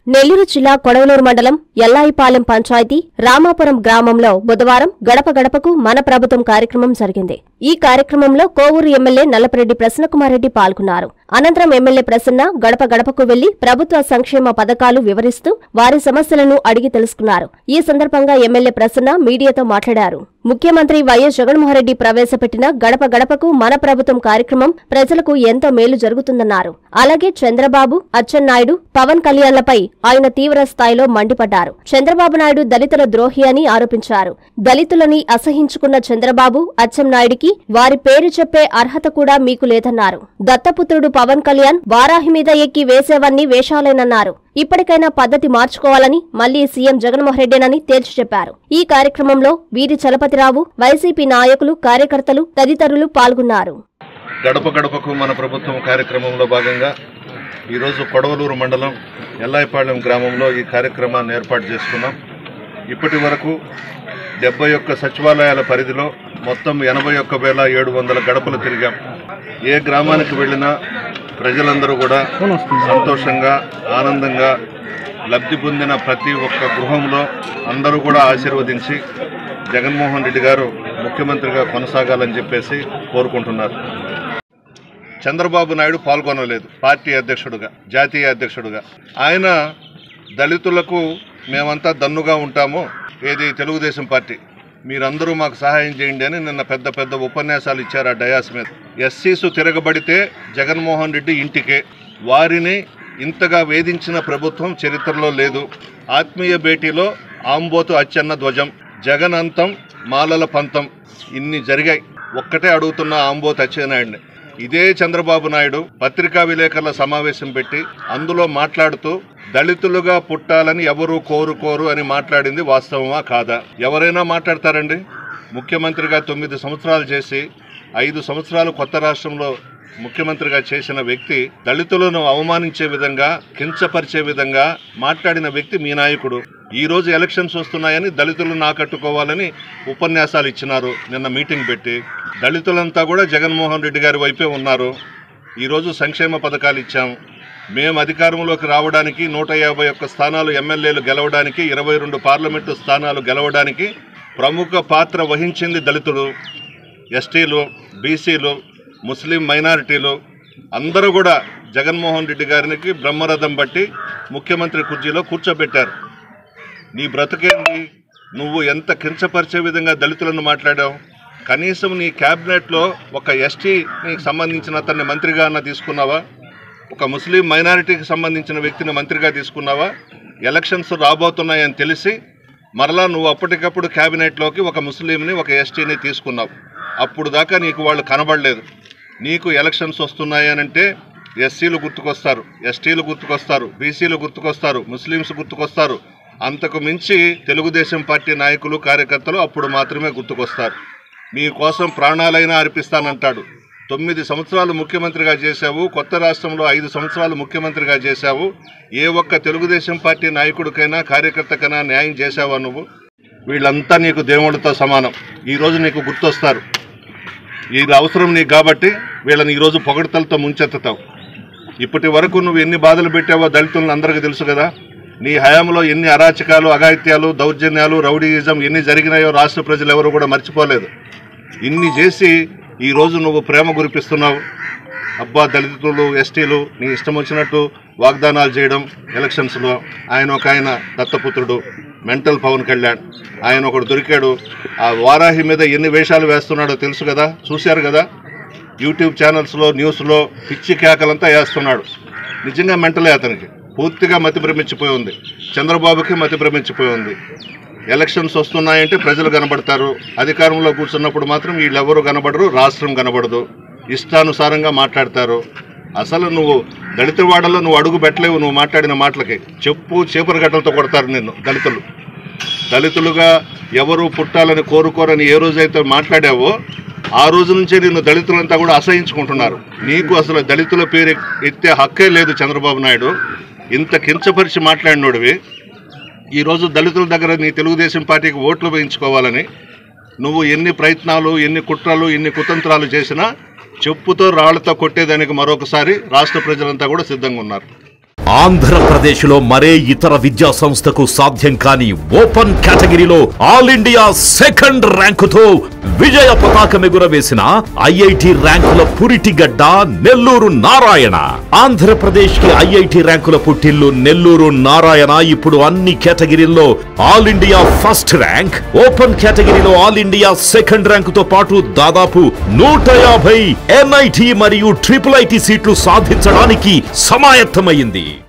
నెల్లూరు జిల్లా కొడవలూరు మండలం ఎల్లాయిపాలెం పంచాయతీ రామాపురం గ్రామంలో బుధవారం గడప గడపకు మన ప్రభుత్వం కార్యక్రమం జరిగింది ఈ కార్యక్రమంలో కోవూరు ఎమ్మెల్యే నల్లపరెడ్డి ప్రసన్నకుమారెడ్డి పాల్గొన్నారు అనంతరం ఎమ్మెల్యే ప్రసన్న గడప గడపకు వెళ్లి ప్రభుత్వ సంక్షేమ పథకాలు వివరిస్తూ వారి సమస్యలను అడిగి తెలుసుకున్నారు ఈ సందర్భంగా ఎమ్మెల్యే ప్రసన్న మీడియాతో మాట్లాడారు ముఖ్యమంత్రి వైఎస్ జగన్మోహన్రెడ్డి ప్రవేశపెట్టిన గడప గడపకు మన ప్రభుత్వం కార్యక్రమం ప్రజలకు ఎంతో మేలు జరుగుతుందన్నారు అలాగే చంద్రబాబు అచ్చెన్నాయుడు పవన్ కళ్యాణ్లపై ఆయన తీవ్ర స్థాయిలో మండిపడ్డారు చంద్రబాబు నాయుడు దళితుల ద్రోహి అని ఆరోపించారు దళితులని అసహించుకున్న చంద్రబాబు అచ్చెన్నాయుడికి వారి పేరు చెప్పే అర్హత కూడా మీకు లేదన్నారు దత్తపుత్రుడు పవన్ కళ్యాణ్ వారాహి మీద ఎక్కి వేసేవన్నీ వేషాలేనన్నారు ఇప్పటికైనా పద్ధతి మార్చుకోవాలని మళ్లీ సీఎం జగన్మోహన్ రెడ్డేనని తేల్చి చెప్పారు ఈ కార్యక్రమంలో వీరి చలపతిరావు వైసీపీ నాయకులు కార్యకర్తలు తదితరులు పాల్గొన్నారు గడప గడపకు మన ప్రభుత్వం కార్యక్రమంలో భాగంగా ఈరోజు కొడవలూరు మండలం ఎల్లాయిపాళెం గ్రామంలో ఈ కార్యక్రమాన్ని ఏర్పాటు చేసుకున్నాం ఇప్పటి వరకు డెబ్బై ఒక్క సచివాలయాల పరిధిలో మొత్తం ఎనభై ఒక్క వేల ఏడు వందల గడపలు తిరిగాం ఏ గ్రామానికి వెళ్ళినా ప్రజలందరూ కూడా సంతోషంగా ఆనందంగా లబ్ధి పొందిన ప్రతి ఒక్క గృహంలో అందరూ కూడా ఆశీర్వదించి జగన్మోహన్ రెడ్డి గారు ముఖ్యమంత్రిగా కొనసాగాలని చెప్పేసి కోరుకుంటున్నారు చంద్రబాబు నాయుడు పాల్గొనలేదు పార్టీ అధ్యక్షుడుగా జాతీయ అధ్యక్షుడుగా ఆయన దళితులకు మేమంతా దన్నుగా ఉంటాము ఏది తెలుగుదేశం పార్టీ మీరందరూ మాకు సహాయం చేయండి అని నిన్న పెద్ద పెద్ద ఉపన్యాసాలు ఇచ్చారు ఆ డయాస్ మీద ఎస్సీసు తిరగబడితే జగన్మోహన్ రెడ్డి ఇంటికే వారిని ఇంతగా వేధించిన ప్రభుత్వం చరిత్రలో లేదు ఆత్మీయ భేటీలో ఆంబోతు అచ్చెన్న ధ్వజం జగన్ అంతం మాలల పంతం ఇన్ని జరిగాయి ఒక్కటే అడుగుతున్న ఆంబోతు అచ్చెన్నాయుడిని ఇదే చంద్రబాబు నాయుడు పత్రికా విలేకరుల సమావేశం పెట్టి అందులో మాట్లాడుతూ దళితులుగా పుట్టాలని ఎవరు కోరుకోరు అని మాట్లాడింది వాస్తవమా కాదా ఎవరైనా మాట్లాడతారండి ముఖ్యమంత్రిగా తొమ్మిది సంవత్సరాలు చేసి ఐదు సంవత్సరాలు కొత్త రాష్ట్రంలో ముఖ్యమంత్రిగా చేసిన వ్యక్తి దళితులను అవమానించే విధంగా కించపరిచే విధంగా మాట్లాడిన వ్యక్తి మీ నాయకుడు ఈ రోజు ఎలక్షన్స్ వస్తున్నాయని దళితులను ఆకట్టుకోవాలని ఉపన్యాసాలు ఇచ్చినారు నిన్న మీటింగ్ పెట్టి దళితులంతా కూడా జగన్మోహన్ రెడ్డి గారి వైపే ఉన్నారు ఈరోజు సంక్షేమ పథకాలు ఇచ్చాం మేము అధికారంలోకి రావడానికి నూట యాభై ఒక్క స్థానాలు ఎమ్మెల్యేలు గెలవడానికి ఇరవై రెండు పార్లమెంటు స్థానాలు గెలవడానికి ప్రముఖ పాత్ర వహించింది దళితులు ఎస్టీలు బీసీలు ముస్లిం మైనారిటీలు అందరూ కూడా జగన్మోహన్ రెడ్డి గారికి బ్రహ్మరథం బట్టి ముఖ్యమంత్రి కుర్చీలో కూర్చోబెట్టారు నీ బ్రతుకేంది నువ్వు ఎంత కించపరిచే విధంగా దళితులను మాట్లాడావు కనీసం నీ క్యాబినెట్లో ఒక ఎస్టీకి సంబంధించిన అతన్ని మంత్రిగా అన్న తీసుకున్నావా ఒక ముస్లిం మైనారిటీకి సంబంధించిన వ్యక్తిని మంత్రిగా తీసుకున్నావా ఎలక్షన్స్ రాబోతున్నాయని తెలిసి మరలా నువ్వు అప్పటికప్పుడు క్యాబినెట్లోకి ఒక ముస్లింని ఒక ఎస్టీని తీసుకున్నావు అప్పుడు దాకా నీకు వాళ్ళు కనబడలేదు నీకు ఎలక్షన్స్ వస్తున్నాయనంటే ఎస్సీలు గుర్తుకొస్తారు ఎస్టీలు గుర్తుకొస్తారు బీసీలు గుర్తుకొస్తారు ముస్లిమ్స్ గుర్తుకొస్తారు అంతకు మించి తెలుగుదేశం పార్టీ నాయకులు కార్యకర్తలు అప్పుడు మాత్రమే గుర్తుకొస్తారు మీ కోసం ప్రాణాలైనా అర్పిస్తానంటాడు తొమ్మిది సంవత్సరాలు ముఖ్యమంత్రిగా చేశావు కొత్త రాష్ట్రంలో ఐదు సంవత్సరాలు ముఖ్యమంత్రిగా చేశావు ఏ ఒక్క తెలుగుదేశం పార్టీ నాయకుడికైనా కార్యకర్తకైనా న్యాయం చేశావా నువ్వు వీళ్ళంతా నీకు దేవుడితో సమానం ఈరోజు నీకు గుర్తొస్తారు ఇది అవసరం నీకు కాబట్టి వీళ్ళని ఈరోజు పొగడతలతో ముంచెత్తుతావు ఇప్పటి వరకు నువ్వు ఎన్ని బాధలు పెట్టావో దళితులను అందరికీ తెలుసు కదా నీ హయాంలో ఎన్ని అరాచకాలు అఘాయిత్యాలు దౌర్జన్యాలు రౌడీయిజం ఎన్ని జరిగినాయో రాష్ట్ర ప్రజలు ఎవరు కూడా మర్చిపోలేదు ఇన్ని చేసి ఈరోజు నువ్వు ప్రేమ కురిపిస్తున్నావు అబ్బా దళితులు ఎస్టీలు నీ ఇష్టం వచ్చినట్టు వాగ్దానాలు చేయడం ఎలక్షన్స్లో ఆయన ఒక ఆయన దత్తపుత్రుడు మెంటల్ పవన్ కళ్యాణ్ ఆయన ఒకడు దొరికాడు ఆ వారాహి మీద ఎన్ని వేషాలు వేస్తున్నాడో తెలుసు కదా చూశారు కదా యూట్యూబ్ ఛానల్స్లో న్యూస్లో పిచ్చి కేకలంతా వేస్తున్నాడు నిజంగా మెంటలే అతనికి పూర్తిగా మతి భ్రమించిపోయి ఉంది చంద్రబాబుకి మతి భ్రమించిపోయి ఉంది ఎలక్షన్స్ వస్తున్నాయంటే ప్రజలు కనబడతారు అధికారంలో కూర్చున్నప్పుడు మాత్రం వీళ్ళెవరూ కనబడరు రాష్ట్రం కనబడదు ఇష్టానుసారంగా మాట్లాడతారు అసలు నువ్వు దళితవాడలో నువ్వు అడుగు పెట్టలేవు నువ్వు మాట్లాడిన మాటలకి చెప్పు చీపురు గట్టలతో కొడతారు నిన్ను దళితులు దళితులుగా ఎవరు పుట్టాలని కోరుకోరని ఏ రోజైతే మాట్లాడావో ఆ రోజు నుంచే నిన్ను దళితులంతా కూడా అసహించుకుంటున్నారు నీకు అసలు దళితుల పేరు ఎత్తే హక్కే లేదు చంద్రబాబు నాయుడు ఇంత కించపరిచి మాట్లాడినోడివి ఈరోజు దళితుల దగ్గర నీ తెలుగుదేశం పార్టీకి ఓట్లు వేయించుకోవాలని నువ్వు ఎన్ని ప్రయత్నాలు ఎన్ని కుట్రలు ఎన్ని కుతంత్రాలు చేసినా చెప్పుతో రాళ్లతో కొట్టేదానికి మరొకసారి రాష్ట్ర ప్రజలంతా కూడా సిద్ధంగా ఉన్నారు ఆంధ్రప్రదేశ్లో మరే ఇతర విద్యా సంస్థకు సాధ్యం కాని ఓపెన్ కేటగిరీలో ఆల్ ఇండియా సెకండ్ ర్యాంకుతో విజయ పతాకం ఎగురవేసిన ఐఐటి ర్యాంకుల పురిటిగడ్డ నెల్లూరు నారాయణ ఆంధ్రప్రదేశ్ కి ఐఐటి ర్యాంకుల పుట్టిల్లు నెల్లూరు నారాయణ ఇప్పుడు అన్ని కేటగిరీల్లో all India first rank open కేటగిరీలో ఆల్ ఇండియా సెకండ్ ర్యాంకుతో పాటు దాదాపు నూట యాభై ఎన్ఐటి మరియు ట్రిపుల్ ఐటి సీట్లు సాధించడానికి సమాయత్తమైంది